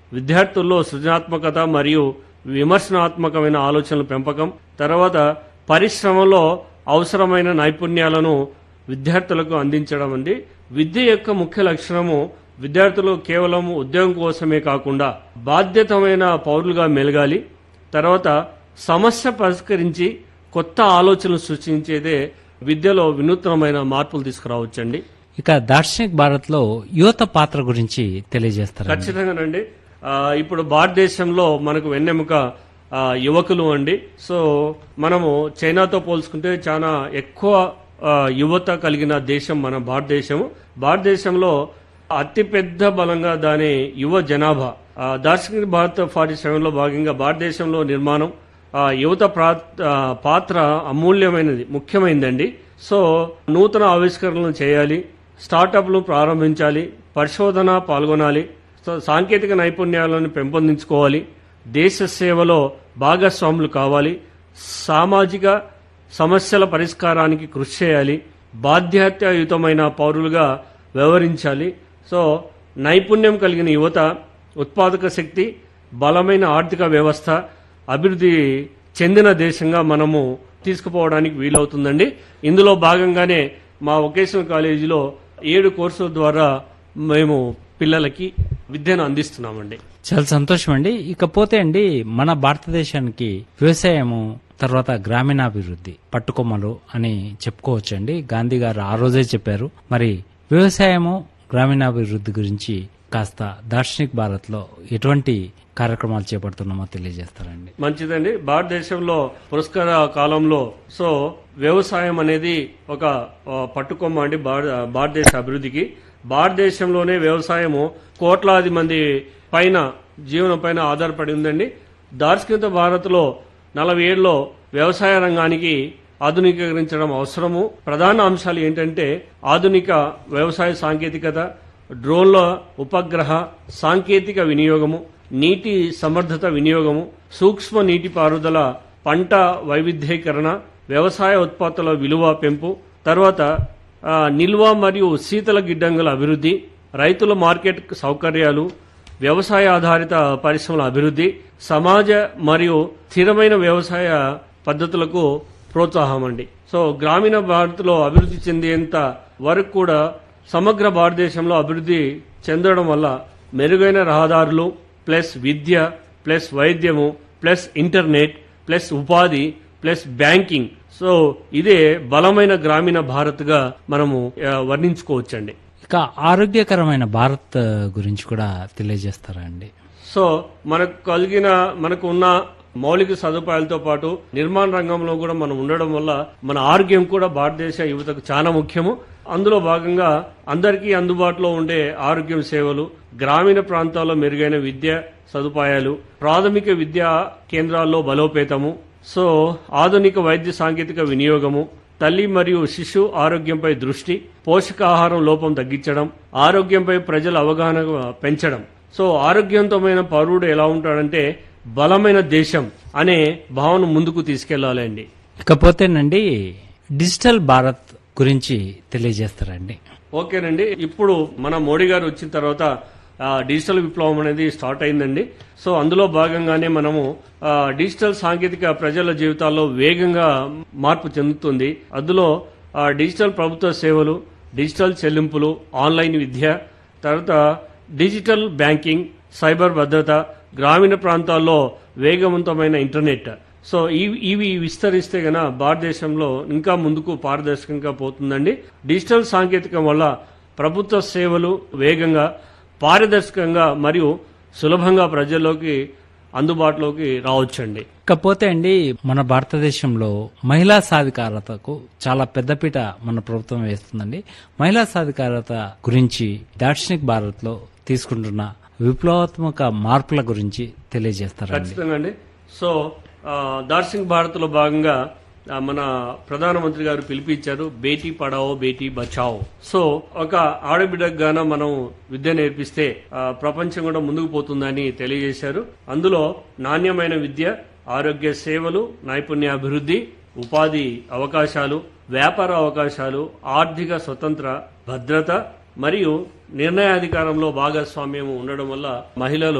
విద్యార్థుల్లో సృజనాత్మకత మరియు విమర్శనాత్మకమైన ఆలోచనల పెంపకం తర్వాత పరిశ్రమలో అవసరమైన నైపుణ్యాలను విద్యార్థులకు అందించడం అండి విద్య యొక్క ముఖ్య లక్షణము విద్యార్థులు కేవలం ఉద్యోగం కోసమే కాకుండా బాధ్యతమైన పౌరులుగా మెలగాలి తర్వాత సమస్య పరిష్కరించి కొత్త ఆలోచనలు సృష్టించేదే విద్యలో వినూత్నమైన మార్పులు తీసుకురావచ్చండి ఇక దార్శనిక్ భారత్ లో యువత పాత్ర గురించి తెలియజేస్తారు ఖచ్చితంగానండి ఆ, ఇప్పుడు భారతదేశంలో మనకు వెన్నెముక ఆ, యువకులు అండి సో మనము చైనాతో పోల్చుకుంటే చాలా ఎక్కువ ఆ, యువత కలిగిన దేశం మన భారతదేశం భారతదేశంలో అతిపెద్ద బలంగా దాని యువ జనాభా ఆ, దార్శనిక భారత్ ఫార్టీ సెవెన్ లో భాగంగా భారతదేశంలో నిర్మాణం ఆ, యువత ప్రా- ఆ, పాత్ర అమూల్యమైనది ముఖ్యమైనదండి సో నూతన ఆవిష్కరణలు చేయాలి స్టార్టప్లు ప్రారంభించాలి పరిశోధన పాల్గొనాలి సో సాంకేతిక నైపుణ్యాలను పెంపొందించుకోవాలి దేశ సేవలో భాగస్వాములు కావాలి సామాజిక సమస్యల పరిష్కారానికి కృషి చేయాలి బాధ్యతాయుతమైన పౌరులుగా వ్యవహరించాలి సో నైపుణ్యం కలిగిన యువత ఉత్పాదక శక్తి బలమైన ఆర్థిక వ్యవస్థ అభివృద్ధి చెందిన దేశంగా మనము తీసుకుపోవడానికి వీలవుతుందండి ఇందులో భాగంగానే మా వొకేషనల్ కాలేజీలో ఏడు కోర్సుల ద్వారా మేము పిల్లలకి విద్యను అందిస్తున్నామండి చాలా సంతోషం అండి ఇకపోతే అండి మన భారతదేశానికి వ్యవసాయము తర్వాత గ్రామీణాభివృద్ధి పట్టుకొమ్మలు అని చెప్పుకోవచ్చు అండి గాంధీ గారు ఆ రోజే చెప్పారు మరి వ్యవసాయము గ్రామీణాభివృద్ధి గురించి కాస్త దార్శనిక్ భారత్ లో ఎటువంటి కార్యక్రమాలు చేపడుతున్నామో తెలియజేస్తారండి మంచిదండి భారతదేశంలో పురస్కార కాలంలో సో వ్యవసాయం అనేది ఒక ఆ, పట్టుకొమ్మ అండి భార- భారతదేశ అభివృద్ధికి భారతదేశంలోనే వ్యవసాయము కోట్లాది మంది పైన జీవనం పైన ఆధారపడి ఉందండి దార్శనిక భారత్లో నలభై ఏడులో వ్యవసాయ రంగానికి ఆధునీకరించడం అవసరము ప్రధాన అంశాలు ఏంటంటే ఆధునిక వ్యవసాయ సాంకేతికత డ్రోన్ల ఉపగ్రహ సాంకేతిక వినియోగము నీటి సమర్థత వినియోగము సూక్ష్మ నీటిపారుదల పంట వైవిధ్యీకరణ వ్యవసాయ ఉత్పత్తుల విలువ పెంపు తర్వాత ఆ, నిల్వ మరియు శీతల గిడ్డంగుల అభివృద్ధి రైతుల మార్కెట్ సౌకర్యాలు వ్యవసాయ ఆధారిత పరిశ్రమల అభివృద్ధి సమాజ మరియు స్థిరమైన వ్యవసాయ పద్ధతులకు ప్రోత్సాహం అండి సో గ్రామీణ భారత్లో అభివృద్ధి చెందేంత వరకు కూడా సమగ్ర భారతదేశంలో అభివృద్ధి చెందడం వల్ల మెరుగైన రహదారులు ప్లస్ విద్య ప్లస్ వైద్యము ప్లస్ ఇంటర్నెట్ ప్లస్ ఉపాధి ప్లస్ బ్యాంకింగ్ సో ఇదే బలమైన గ్రామీణ భారత్గా మనము ఆ, వర్ణించుకోవచ్చండి ఇక ఆరోగ్యకరమైన భారత్ గురించి కూడా తెలియజేస్తారా అండి సో మనకు కలిగిన మనకు ఉన్న మౌలిక సదుపాయాలతో పాటు నిర్మాణ రంగంలో కూడా మనం ఉండడం వల్ల మన ఆరోగ్యం కూడా భారతదేశ యువతకు చాలా ముఖ్యము అందులో భాగంగా అందరికీ అందుబాటులో ఉండే ఆరోగ్యం సేవలు గ్రామీణ ప్రాంతాల్లో మెరుగైన విద్య సదుపాయాలు ప్రాథమిక విద్యా కేంద్రాల్లో బలోపేతము సో ఆధునిక వైద్య సాంకేతిక వినియోగము తల్లి మరియు శిశు ఆరోగ్యంపై దృష్టి పోషకాహారం లోపం తగ్గించడం ఆరోగ్యంపై ప్రజల అవగాహన పెంచడం సో ఆరోగ్యవంతమైన పౌరుడు ఎలా ఉంటాడంటే బలమైన దేశం అనే భావన ముందుకు తీసుకెళ్లాలి అండి ఇకపోతేనండి డిజిటల్ భారత్ గురించి తెలియజేస్తారండి ఓకేనండి ఇప్పుడు మన మోడీ గారు వచ్చిన తర్వాత ఆ, డిజిటల్ విప్లవం అనేది స్టార్ట్ అయిందండి సో అందులో భాగంగానే మనము ఆ, డిజిటల్ సాంకేతిక ప్రజల జీవితాల్లో వేగంగా మార్పు చెందుతుంది అందులో ఆ, డిజిటల్ ప్రభుత్వ సేవలు డిజిటల్ చెల్లింపులు ఆన్లైన్ విద్య తర్వాత డిజిటల్ బ్యాంకింగ్ సైబర్ భద్రత గ్రామీణ ప్రాంతాల్లో వేగవంతమైన ఇంటర్నెట్ సో ఇవి ఇవి విస్తరిస్తే గన భారతదేశంలో ఇంకా ముందుకు పారదర్శకంగా పోతుందండి డిజిటల్ సాంకేతికం వల్ల ప్రభుత్వ సేవలు వేగంగా పారదర్శకంగా మరియు సులభంగా ప్రజల్లోకి అందుబాటులోకి రావచ్చండి ఇకపోతే అండి మన భారతదేశంలో మహిళా సాధికారతకు చాలా పెద్దపీట మన ప్రభుత్వం వేస్తుందండి మహిళా సాధికారత గురించి దార్శనిక్ భారత్ లో తీసుకుంటున్న విప్లవాత్మక మార్పుల గురించి తెలియజేస్తారండి ఖచ్చితంగా అండి సో ఆ, దార్శనిక్ భారత్ లో భాగంగా ఆ, మన ప్రధానమంత్రి గారు పిలిపించారు బేటీ పడావో బేటీ బచావో సో ఒక ఆడబిడ్డకు గాన మనం విద్య నేర్పిస్తే ఆ, ప్రపంచం కూడా ముందుకు పోతుందని తెలియజేశారు అందులో నాణ్యమైన విద్య ఆరోగ్య సేవలు నైపుణ్యాభివృద్ధి ఉపాధి అవకాశాలు వ్యాపార అవకాశాలు ఆర్థిక స్వతంత్ర భద్రత మరియు నిర్ణయాధికారంలో భాగస్వామ్యం ఉండడం వల్ల మహిళలు